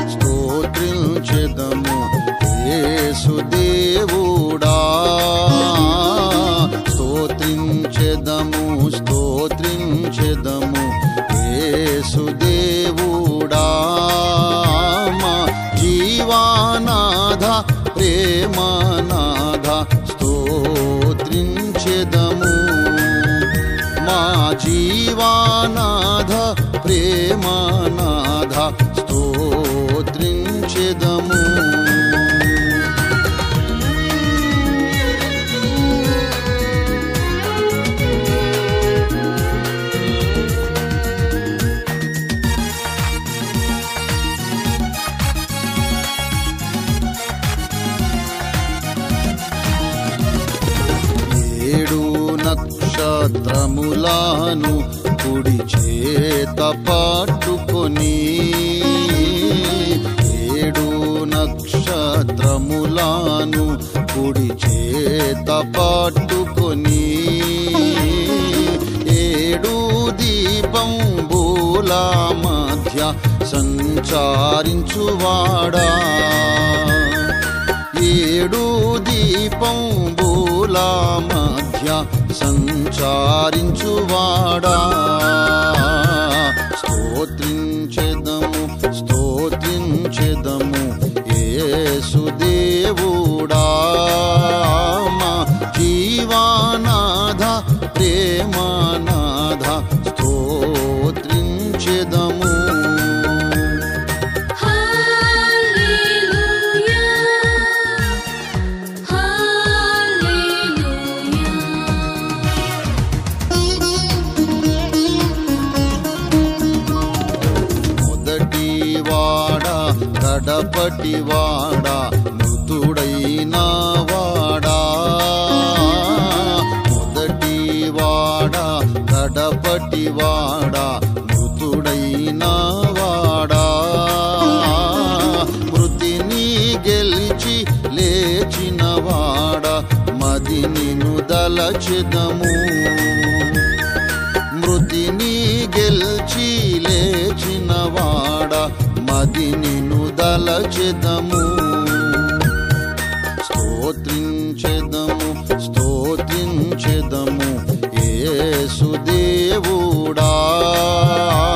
స్తోత్రించెదము యేసుదేవుడా స్తోత్రించెదము స్తోత్రించెదము యేసుదేవుడా మా జీవానాథ ప్రేమనాథ స్తోత్రించెదము మా జీవానాథ ప్రేమనాథ స్తోత్రించెదము ఏడు నక్షత్రములను కుడి చేత పట్టుకొని ఏడు నక్షత్రములను కుడి చేత పట్టుకొని ఏడు దీపం బూల మధ్య సంచారించువాడా ఏడు దీపం బూల మధ్య సంచారించువాడా స్తోత్రించెదము స్తోత్రించెదము యేసుదేవుడా మా జీవానాథ ప్రేమానాథ స్తోత్రించెదము హల్లెలూయా మొదటి వాడ కడపటి వాడ మృతుడైన వాడా మొదటి వాడ కడపటి వాడ మృతుడైన వాడా మృతిని గెలిచి లేచిన వాడ మది నిను దలచెదము మృతిని గెల్చి లేచిన వాడ మది నిను దలచెదము స్తోత్రించెదము స్తోత్రించెదము యేసుదేవుడా